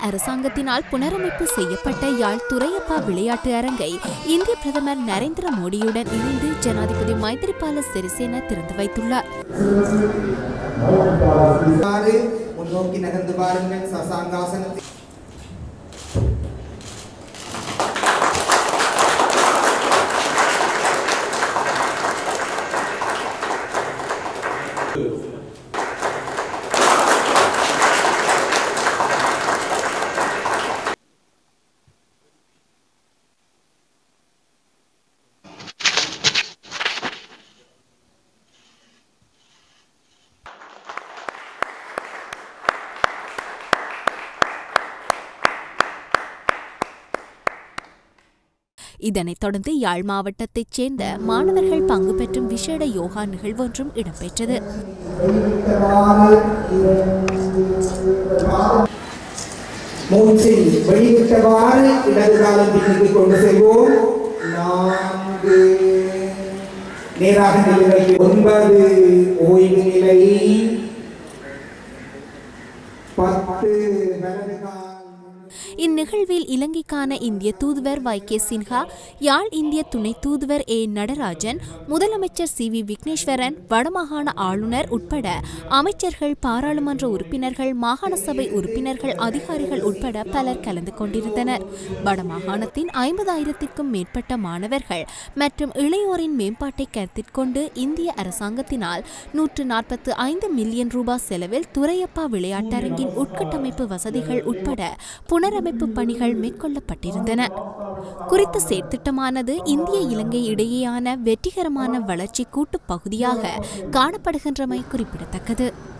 அரசாங்கத்தினால் புனரமைப்பு செய்யப்பட்ட யாழ் துரையப்பா விளையாட்டு அரங்கை இந்திய பிரதமர் நரேந்திர மோடியுடன் இணைந்து ஜனாதிபதி மைத்திரிபால சிறிசேன திறந்து வைத்துள்ளார் இவ்வாறு முன்னோக்கி நகர்ந்து பாருங்கள் சசாங்காசனத்தில் இதனைத் தொடர்ந்து யாழ் மாவட்டத்தைச் சேர்ந்த மாணவர்கள் பங்கு பெற்றும் விசேட யோகா நிகழ்வொன்றும் இடம்பெற்றது மூச்சில் வெளிவிட்டவாறு இடது காலம் பின்னுக்கு கொண்டு செல்வோம் நான்கு நேராக நிலை ஒன்பது ஓய்வு நிலை பத்து வலது கால் இந்நிகழ்வில் இலங்கைக்கான இந்திய தூதுவர் வை கே சின்ஹா யாழ் இந்திய துணை தூதுவர் ஏ நடராஜன் முதலமைச்சர் சி வி விக்னேஸ்வரன் வடமாகாண ஆளுநர் உட்பட அமைச்சர்கள் பாராளுமன்ற உறுப்பினர்கள் மாகாண சபை உறுப்பினர்கள் அதிகாரிகள் உட்பட பலர் கலந்து கொண்டிருந்தனர் வடமாகாணத்தின் ஐம்பதாயிரத்திற்கும் மேற்பட்ட மாணவர்கள் மற்றும் இளையோரின் மேம்பாட்டை கருத்தில் கொண்டு இந்திய அரசாங்கத்தினால் நூற்று நாற்பத்து ஐந்து மில்லியன் ரூபாய் செலவில் துரையப்பா விளையாட்டரங்கின் உட்கட்டமைப்பு வசதிகள் உட்பட புனரமைப்பு பணிகள் மேற்கொள்ளப்பட்டிருந்தன குறித்த செயற்திட்டமானது இந்திய இலங்கை இடையேயான வெற்றிகரமான வளர்ச்சி கூட்டுப் பகுதியாக காணப்படுகின்றமை குறிப்பிடத்தக்கது